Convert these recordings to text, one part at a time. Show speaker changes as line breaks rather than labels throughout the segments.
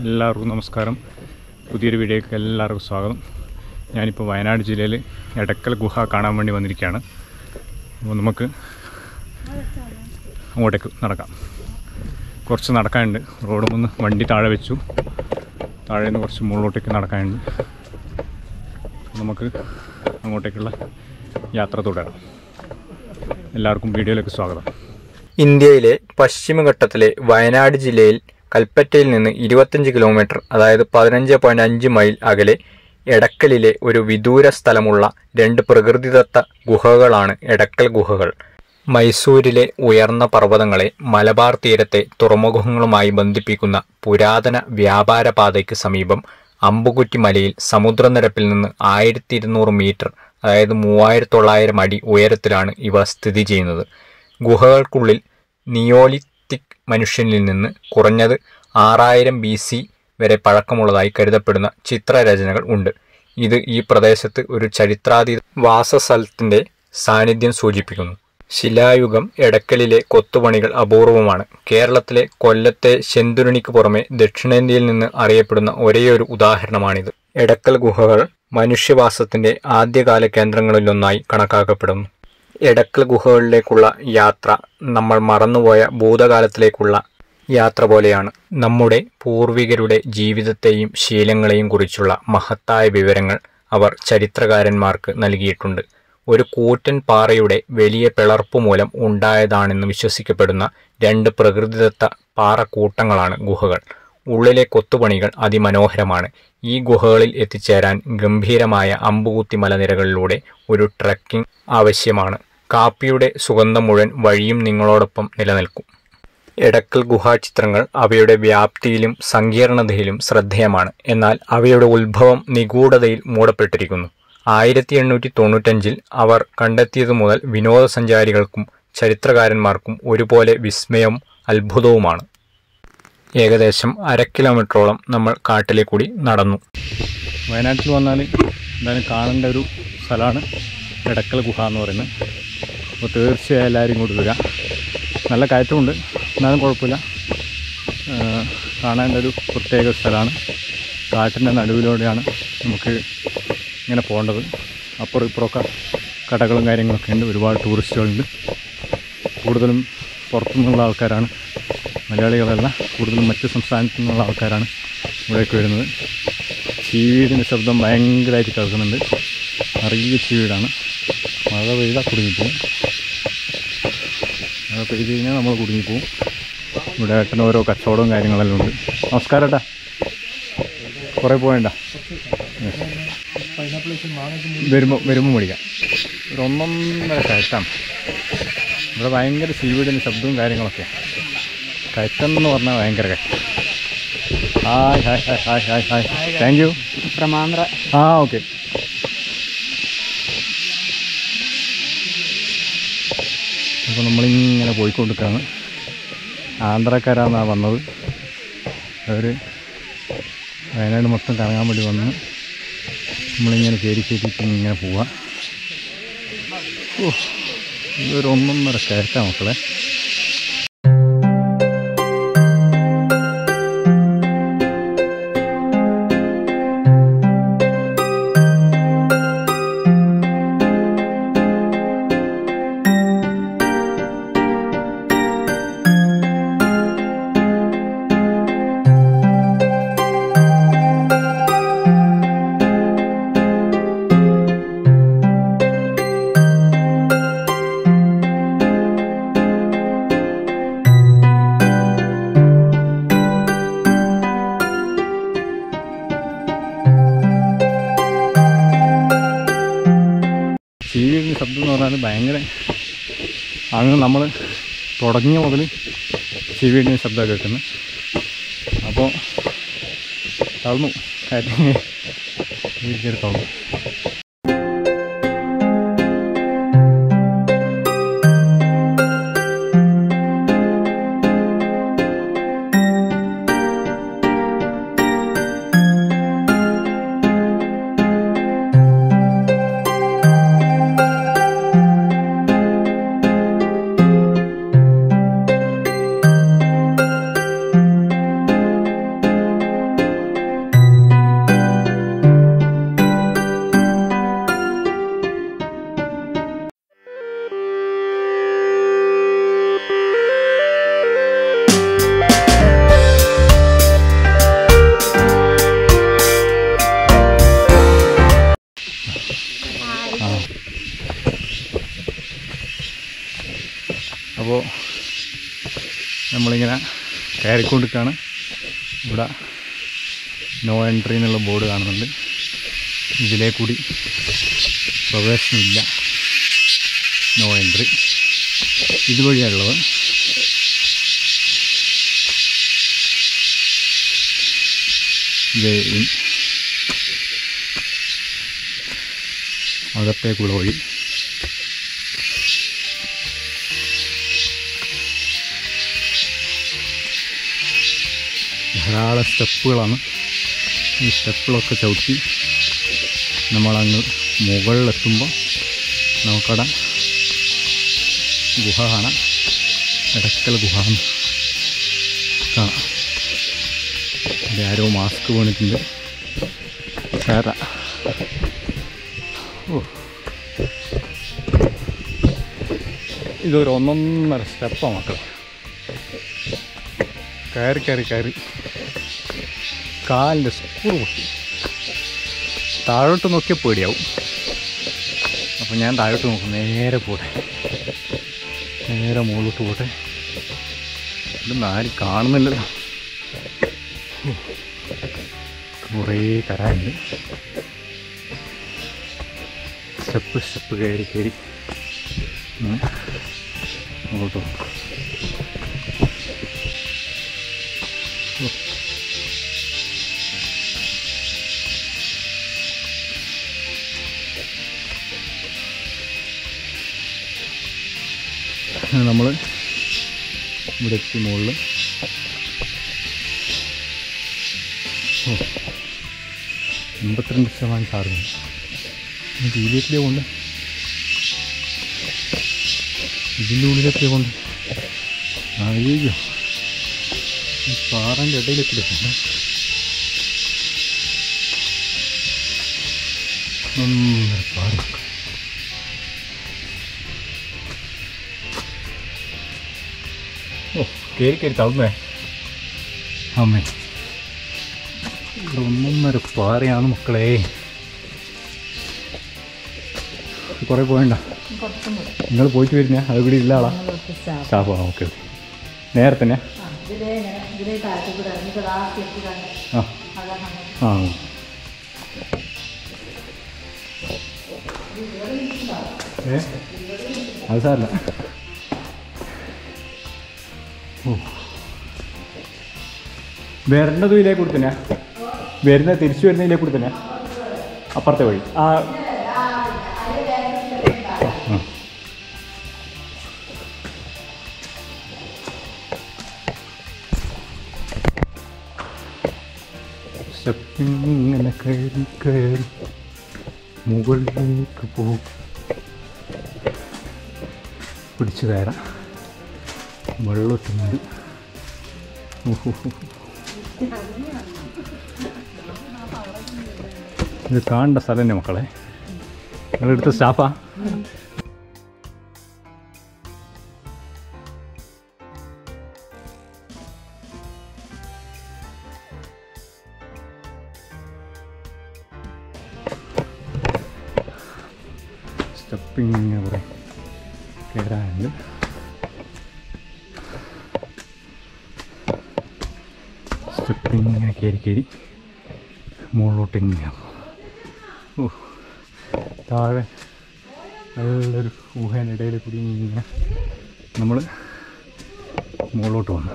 എല്ലാവർക്കും നമസ്കാരം പുതിയൊരു വീഡിയോയ്ക്ക് എല്ലാവർക്കും സ്വാഗതം ഞാനിപ്പോൾ വയനാട് ജില്ലയിൽ എടക്കൽ ഗുഹ കാണാൻ വേണ്ടി വന്നിരിക്കുകയാണ് അപ്പോൾ നമുക്ക് അങ്ങോട്ടേക്ക് നടക്കാം കുറച്ച് നടക്കാനുണ്ട് റോഡ് ഒന്ന് വണ്ടി താഴെ വെച്ചു താഴെ നിന്ന് കുറച്ച് മുകളിലോട്ടേക്ക് നടക്കാനുണ്ട് നമുക്ക് അങ്ങോട്ടേക്കുള്ള യാത്ര തുടരാം എല്ലാവർക്കും വീഡിയോയിലേക്ക് സ്വാഗതം
ഇന്ത്യയിലെ പശ്ചിമഘട്ടത്തിലെ വയനാട് ജില്ലയിൽ കൽപ്പറ്റയിൽ നിന്ന് ഇരുപത്തഞ്ച് കിലോമീറ്റർ അതായത് പതിനഞ്ച് പോയിന്റ് അഞ്ച് മൈൽ അകലെ എടക്കലിലെ ഒരു വിദൂര സ്ഥലമുള്ള രണ്ട് പ്രകൃതിദത്ത ഗുഹകളാണ് എടക്കൽ ഗുഹകൾ മൈസൂരിലെ ഉയർന്ന പർവ്വതങ്ങളെ മലബാർ തീരത്തെ തുറമുഖങ്ങളുമായി ബന്ധിപ്പിക്കുന്ന പുരാതന വ്യാപാര പാതയ്ക്ക് സമീപം അമ്പുകുറ്റി മലയിൽ സമുദ്രനിരപ്പിൽ നിന്ന് ആയിരത്തി ഇരുന്നൂറ് മീറ്റർ അതായത് മൂവായിരത്തി തൊള്ളായിരം അടി ഉയരത്തിലാണ് ഇവ സ്ഥിതി ചെയ്യുന്നത് ഗുഹകൾക്കുള്ളിൽ നിയോലിത്തിക് മനുഷ്യനിൽ നിന്ന് കുറഞ്ഞത് ആറായിരം ബി സി വരെ പഴക്കമുള്ളതായി കരുതപ്പെടുന്ന ചിത്രരചനകൾ ഉണ്ട് ഇത് ഈ പ്രദേശത്ത് ഒരു ചരിത്രാതീത വാസസ്ഥലത്തിന്റെ സാന്നിധ്യം സൂചിപ്പിക്കുന്നു ശിലായുഗം എടക്കലിലെ കൊത്തുപണികൾ അപൂർവമാണ് കേരളത്തിലെ കൊല്ലത്തെ ശെന്തുരുണിക്ക് പുറമെ ദക്ഷിണേന്ത്യയിൽ നിന്ന് അറിയപ്പെടുന്ന ഒരേയൊരു ഉദാഹരണമാണിത് എടക്കൽ ഗുഹകൾ മനുഷ്യവാസത്തിന്റെ ആദ്യകാല കേന്ദ്രങ്ങളിലൊന്നായി കണക്കാക്കപ്പെടുന്നു എടക്കൽ ഗുഹകളിലേക്കുള്ള യാത്ര നമ്മൾ മറന്നുപോയ ഭൂതകാലത്തിലേക്കുള്ള യാത്ര പോലെയാണ് നമ്മുടെ പൂർവികരുടെ ജീവിതത്തെയും ശീലങ്ങളെയും കുറിച്ചുള്ള മഹത്തായ വിവരങ്ങൾ അവർ ചരിത്രകാരന്മാർക്ക് നൽകിയിട്ടുണ്ട് ഒരു കൂറ്റൻ പാറയുടെ വലിയ പിളർപ്പ് മൂലം ഉണ്ടായതാണെന്ന് വിശ്വസിക്കപ്പെടുന്ന രണ്ട് പ്രകൃതിദത്ത പാറക്കൂട്ടങ്ങളാണ് ഗുഹകൾ ഉള്ളിലെ കൊത്തുപണികൾ അതിമനോഹരമാണ് ഈ ഗുഹകളിൽ എത്തിച്ചേരാൻ ഗംഭീരമായ അമ്പുകുത്തി മലനിരകളിലൂടെ ഒരു ട്രക്കിംഗ് ആവശ്യമാണ് കാപ്പിയുടെ സുഗന്ധം മുഴുവൻ വഴിയും നിങ്ങളോടൊപ്പം നിലനിൽക്കും എടക്കൽ ഗുഹാചിത്രങ്ങൾ അവയുടെ വ്യാപ്തിയിലും സങ്കീർണതയിലും ശ്രദ്ധേയമാണ് എന്നാൽ അവയുടെ ഉത്ഭവം നിഗൂഢതയിൽ മൂടപ്പെട്ടിരിക്കുന്നു ആയിരത്തി എണ്ണൂറ്റി തൊണ്ണൂറ്റഞ്ചിൽ അവർ കണ്ടെത്തിയതു മുതൽ വിനോദസഞ്ചാരികൾക്കും ചരിത്രകാരന്മാർക്കും ഒരുപോലെ വിസ്മയവും അത്ഭുതവുമാണ് ഏകദേശം അര കിലോമീറ്ററോളം നമ്മൾ കാട്ടിലെ കൂടി നടന്നു
വയനാട്ടിൽ വന്നാൽ എന്തായാലും കാണേണ്ട ഒരു സ്ഥലമാണ് എടക്കൽ ഗുഹ എന്ന് പറയുന്നത് അപ്പോൾ തീർച്ചയായും എല്ലാവരും ഇങ്ങോട്ട് വരിക നല്ല കയറ്റമുണ്ട് എന്നാലും കുഴപ്പമില്ല ഏഹ് കാണേണ്ട ഒരു പ്രത്യേക സ്ഥലമാണ് കാട്ടിൻ്റെ നടുവിലൂടെയാണ് നമുക്ക് ഇങ്ങനെ പോകേണ്ടത് അപ്പുറം ഇപ്പുറമൊക്കെ കടകളും കാര്യങ്ങളൊക്കെ ഉണ്ട് ഒരുപാട് ടൂറിസ്റ്റുകളുണ്ട് കൂടുതലും പുറത്തുനിന്നുള്ള ആൾക്കാരാണ് മലയാളികളല്ല കൂടുതലും മറ്റ് സംസ്ഥാനത്തു നിന്നുള്ള ആൾക്കാരാണ് ഇവിടേക്ക് വരുന്നത് ചീവീടിൻ്റെ ശബ്ദം ഭയങ്കരമായിട്ട് കേൾക്കുന്നുണ്ട് നിറയെ ചീവീടാണ് മഴ പെയ്താൽ കുടുങ്ങിപ്പോവും മഴ പെയ്ത് കഴിഞ്ഞാൽ നമ്മൾ കുടുങ്ങിപ്പോവും ഇവിടെ ഏട്ടന് ഓരോ കച്ചവടവും കാര്യങ്ങളെല്ലാം ഉണ്ട് നമസ്കാരം ഏട്ടാ കുറേ പോയണ്ട വരുമ്പോൾ വരുമ്പോൾ മേടിക്കാം ഒരു ഒന്നൊന്നര കയറ്റാണ് ഇവിടെ ഭയങ്കര സീവീടിൻ്റെ ശബ്ദവും കാര്യങ്ങളൊക്കെയാണ് കയറ്റം എന്ന് പറഞ്ഞാൽ ഭയങ്കര കയറ്റം hi hi hi hi hi hi thank you
പ്രമാന്ത്ര
ആ ഓക്കെ അപ്പോൾ നമ്മളിങ്ങനെ പോയിക്കൊണ്ടിരിക്കുകയാണ് ആന്ധ്രക്കാരാന്നാണ് വന്നത് അവർ വയനാട് മൊത്തം കറങ്ങാൻ വേണ്ടി വന്ന് നമ്മളിങ്ങനെ കയറി കയറ്റിട്ട് ഇങ്ങനെ പോവാം ഓ ഇതൊരു ഒന്നൊന്നര കയറ്റാം മക്കളെ ചീവിൻ്റെ ശബ്ദം എന്ന് പറഞ്ഞാൽ ഭയങ്കര അങ്ങ് നമ്മൾ തുടങ്ങിയ മുതൽ ചീവിയുടെ ശബ്ദം കേൾക്കുന്നത് അപ്പോൾ തളർന്നു കയറ്റി കയറി തളർന്നു അപ്പോൾ നമ്മളിങ്ങനെ കയറിക്കൊണ്ടിരിക്കുകയാണ് ഇവിടെ നോ എൻട്രി എന്നുള്ള ബോർഡ് കാണുന്നുണ്ട് ഇതിലേ കൂടി പ്രവേശനമില്ല നോ എൻട്രി ഇതുവഴിയാണുള്ളത് ഇത് ഈ അകത്തേക്കുള്ള വഴി ധാരാളം സ്റ്റെപ്പുകളാണ് ഈ സ്റ്റെപ്പുകളൊക്കെ ചവിട്ടി നമ്മളങ്ങ് മുകളിലെത്തുമ്പോൾ നമുക്കവിടെ ഗുഹ കാണാം എടക്കൽ ഗുഹ എന്ന് കാണാം ഇവിടെ ആരോ മാസ്ക് വീണിട്ടുണ്ട് സാറ ഓ ഇതൊരു ഒന്നൊന്നര സ്റ്റെപ്പാണ് മക്കളെ കയറി കയറി കയറി കാലിൻ്റെ സ്കൂൾ പൊട്ടി താഴോട്ട് നോക്കിയാൽ പേടിയാവും അപ്പം ഞാൻ താഴോട്ട് നോക്കും നേരെ പോട്ടെ നേരെ മുകളിലോട്ട് പോട്ടെ ഇതൊന്നും ആരും കാണുന്നില്ലല്ലോ ഹോ. കുറേ കരാറുണ്ട് സ്റ്റെപ്പ് സ്റ്റെപ്പ് കയറി കയറി ഉം. മുകളിലോട്ട് പോകും നമ്മൾ ഇവിടെ എത്തി മുകളിൽ ഓ എൺപത്തിരണ്ട് ശതമാനം ചാർജ് ഇതിലേക്ക് കൊണ്ട് ഇതിൻ്റെ ഉള്ളിലേക്ക് കൊണ്ട് അയ്യോ ഈ പാറൻ്റെ ഇടയിലേക്ക് എടുക്കണ്ട ഒന്നര പാറ ഓ കയറി കയറി തളർന്നേ അമ്മേ ഇവിടെ ഒന്നൊന്നര പാറയാണ് മക്കളെ കുറേ പോയണ്ട നിങ്ങൾ പോയിട്ട് വരുന്ന അത് ഇവിടെ ഇല്ല ആളാ സ്റ്റാഫ് ആ ഓക്കെ ഓക്കെ നേരെ തന്നെ ആ ആ ഏ അത് സാറില്ല ഓ വരുന്നത് ഇതിലേക്ക് കൂടി തന്നെ വരുന്ന തിരിച്ചു വരുന്ന ഇതിലേക്ക് കൂടി തന്നെ അപ്പുറത്തെ വഴി ആ ആ. സ്റ്റെപ്പിങ്ങനെ കയറി കയറി മുകളിലേക്ക് പോകും പിടിച്ചു കയറാം വെള്ളത്തുണ്ട് ഇത് കാണേണ്ട സ്ഥലം തന്നെ മക്കളെ നിങ്ങളെടുത്ത സ്റ്റാഫാ സ്റ്റെപ്പിങ്ങനെ കുറേ കയറാനുണ്ട് സ്റ്റെപ്പിങ്ങനെ കയറി കയറി മുകളിലോട്ട് ഇങ്ങനെ ഓ താഴെ നല്ലൊരു ഊഹേനിടയിൽ കൂടി ഇങ്ങനെ നമ്മൾ മുകളിലോട്ട് വന്നു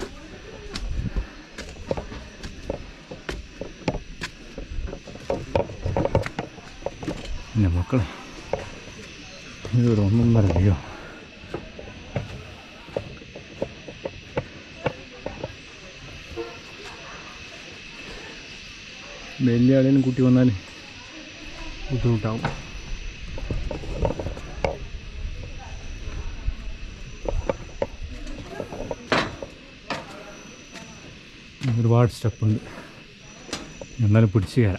എൻ്റെ മക്കളെ ഇതൊരു ഒന്നൊന്നര വ്യൂ വലിയ ആളേലും കൂട്ടി വന്നാൽ ബുദ്ധിമുട്ടാവും ഒരുപാട് സ്റ്റെപ്പുണ്ട് എന്നാലും പിടിച്ചു കയറാം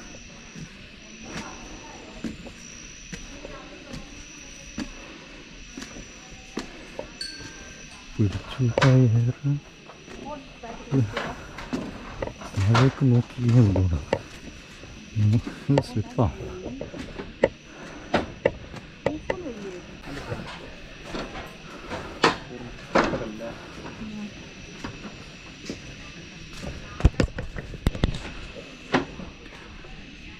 പിടിച്ചു കയറാം താഴേക്ക് നോക്കി ഇങ്ങനെ ബുദ്ധിമുട്ടാണ് സ്ലിപ്പാണ്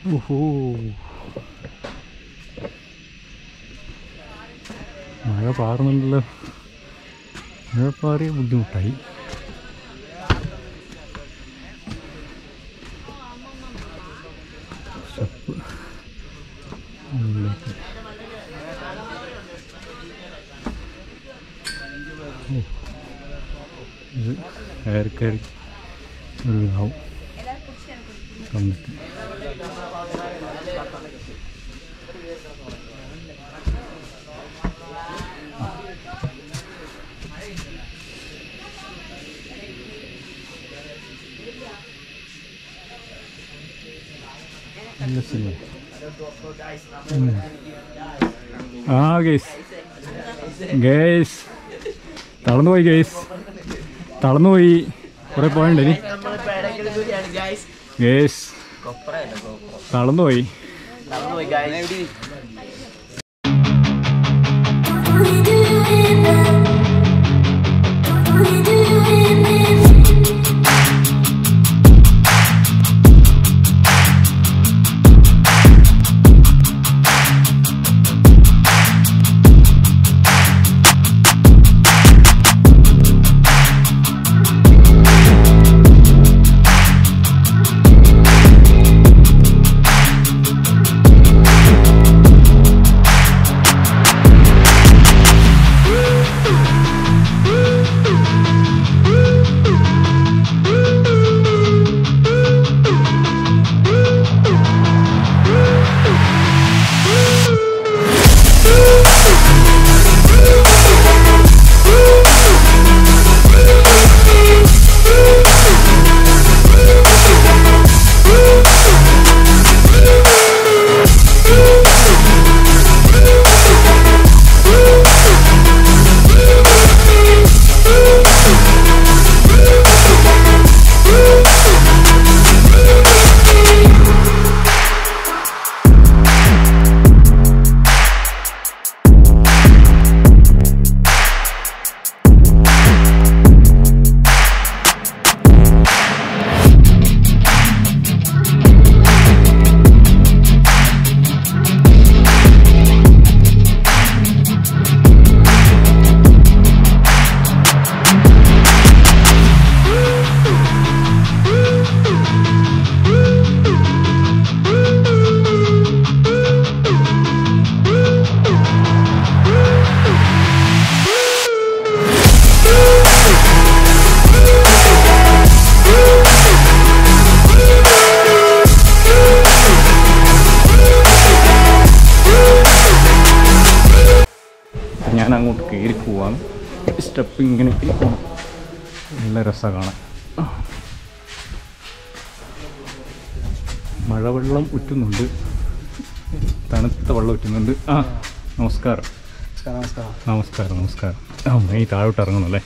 ഓഹോ മഴ പാറുന്നുണ്ടല്ലോ മഴ പാറിയ ബുദ്ധിമുട്ടായി സ്റ്റെപ്പ് മുകളിലേക്ക്. ഓ. ഇത് കയറി കയറി ഒരു ഇതാവും തന്നിട്ട് നല്ല സിനിമ ഉം. ആ ഗേസ് ഗേസ് തളർന്നുപോയി ഗേസ് തളർന്നുപോയി കുറെ പോയണ്ട ഇനി ഗേസ് തളർന്നുപോയി ഞാൻ അങ്ങോട്ട് കയറി പോവാണ് സ്റ്റെപ്പ് ഇങ്ങനെ ഇട്ട് പോണം നല്ല രസമാണ് കാണാൻ മഴവെള്ളം ഉറ്റുന്നുണ്ട് തണുത്ത വെള്ളം ഉറ്റുന്നുണ്ട് ആ നമസ്കാരം
നമസ്കാരം
നമസ്കാരം നമസ്കാരം ആ ഈ താഴോട്ട് ഇറങ്ങണല്ലേ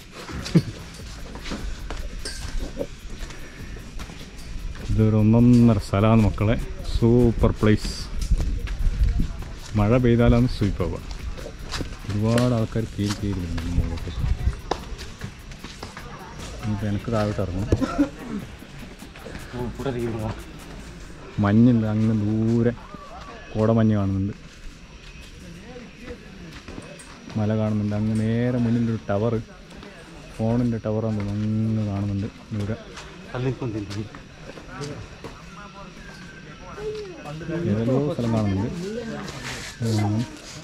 ഇതൊരു ഒന്നൊന്നര സ്ഥലമാണ് മക്കളെ സൂപ്പർ പ്ലേസ് മഴ പെയ്താലാണ് സൂപ്പർ ഒരുപാട് ആൾക്കാർ കീറി കീറി വരുന്നുണ്ട് മുകളിലോട്ട് ഇനിയിപ്പോൾ എനിക്ക് താഴോട്ട് ഇറങ്ങണം മഞ്ഞുണ്ട് അങ്ങ് ദൂരെ കോടമഞ്ഞ് കാണുന്നുണ്ട് മല കാണുന്നുണ്ട് അങ്ങ് നേരെ മുന്നിലൊരു ടവർ ഫോണിൻ്റെ ടവറാന്ന് തോന്നുന്നു അങ്ങ് കാണുന്നുണ്ട് ദൂരെ ഏതെല്ലോ സ്ഥലം കാണുന്നുണ്ട് ഉം.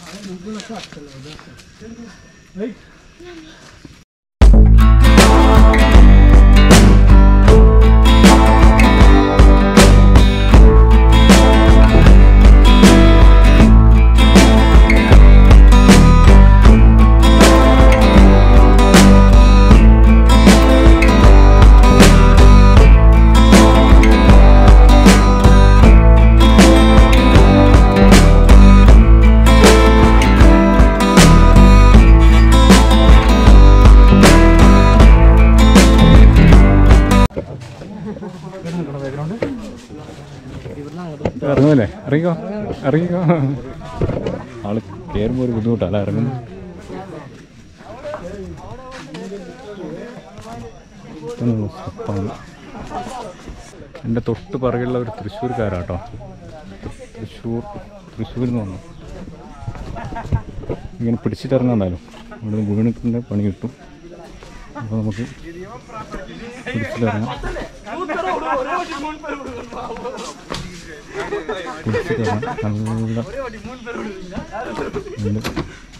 ഇറങ്ങൂലേ ഇറങ്ങിക്കോ ഇറങ്ങിക്കോ ആള് കയറുമ്പോൾ ഒരു ബുദ്ധിമുട്ടല്ല ഇറങ്ങുമ്പോൾ ഇതൊന്നും സ്റ്റെപ്പാണ് എൻ്റെ തൊട്ട് പിറകിലുള്ള ഒരു തൃശ്ശൂർക്കാരാട്ടോ തൃശ്ശൂർ തൃശ്ശൂരിൽ നിന്ന് വന്നു ഇങ്ങനെ പിടിച്ചിട്ടിറങ്ങാൻ എന്തായാലും ഇവിടെ വീണിട്ടുണ്ട് പണി കിട്ടും അപ്പോൾ നമുക്ക് പിടിച്ചിട്ടിറങ്ങാം പിടിച്ചിട്ടിറങ്ങാം നല്ല ഉണ്ട്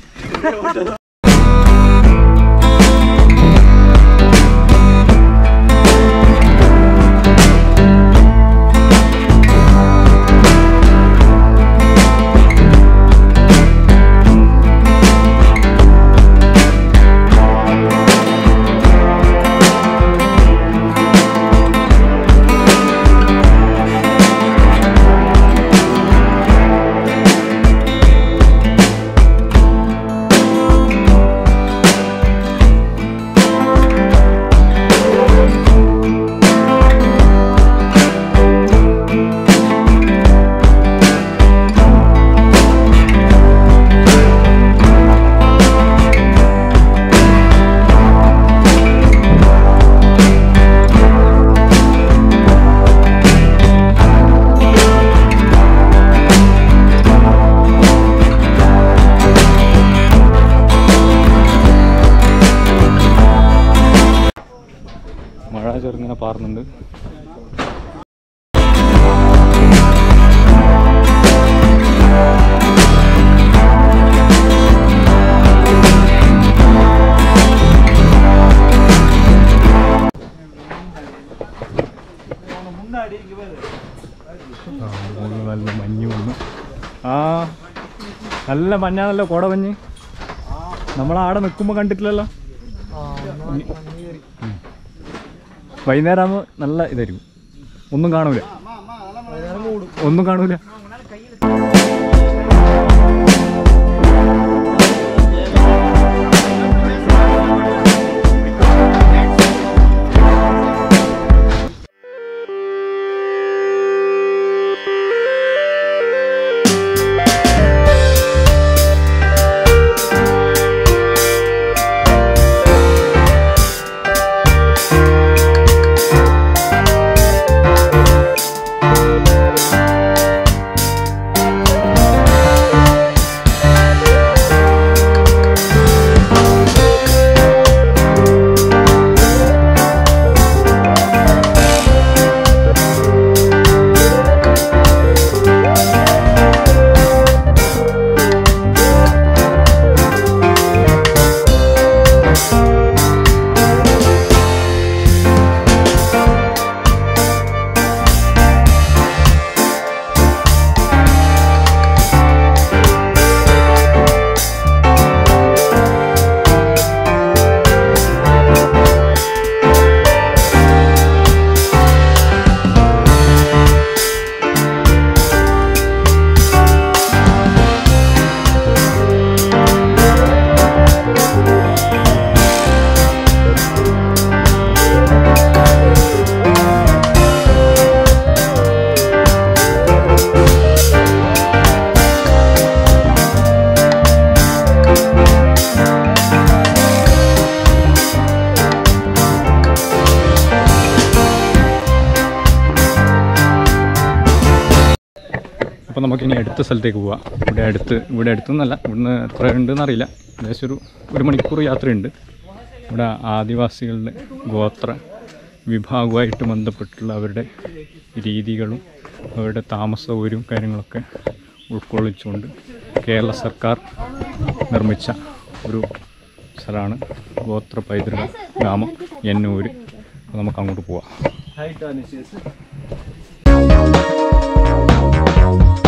മഴ ചെറുങ്ങനെ പാറുന്നുണ്ട് ആ, മുകളിൽ നല്ല മഞ്ഞ് വന്നു ആ നല്ല മഞ്ഞാണല്ലോ കോട മഞ്ഞ് നമ്മളാടെ നിൽക്കുമ്പോൾ കണ്ടിട്ടില്ലല്ലോ ഉം. വൈകുന്നേരം ആകുമ്പോൾ നല്ല ഇതായിരിക്കും ഒന്നും കാണൂല ഒന്നും കാണൂല അപ്പോൾ നമുക്കിനി അടുത്ത സ്ഥലത്തേക്ക് പോവാം ഇവിടെ അടുത്ത് ഇവിടെ അടുത്തൊന്നല്ല ഇവിടുന്ന് എത്ര ഉണ്ടെന്ന് അറിയില്ല ഏകദേശം ഒരു ഒരു മണിക്കൂർ യാത്രയുണ്ട് ഇവിടെ ആദിവാസികളുടെ ഗോത്ര വിഭാഗവുമായിട്ട് ബന്ധപ്പെട്ടുള്ള അവരുടെ രീതികളും അവരുടെ താമസ സൗകര്യവും കാര്യങ്ങളൊക്കെ ഉൾക്കൊള്ളിച്ചുകൊണ്ട് കേരള സർക്കാർ നിർമ്മിച്ച ഒരു സ്ഥലമാണ് ഗോത്ര പൈതൃക ഗ്രാമം എന്നൂര് അപ്പോൾ നമുക്ക് അങ്ങോട്ട് പോവാം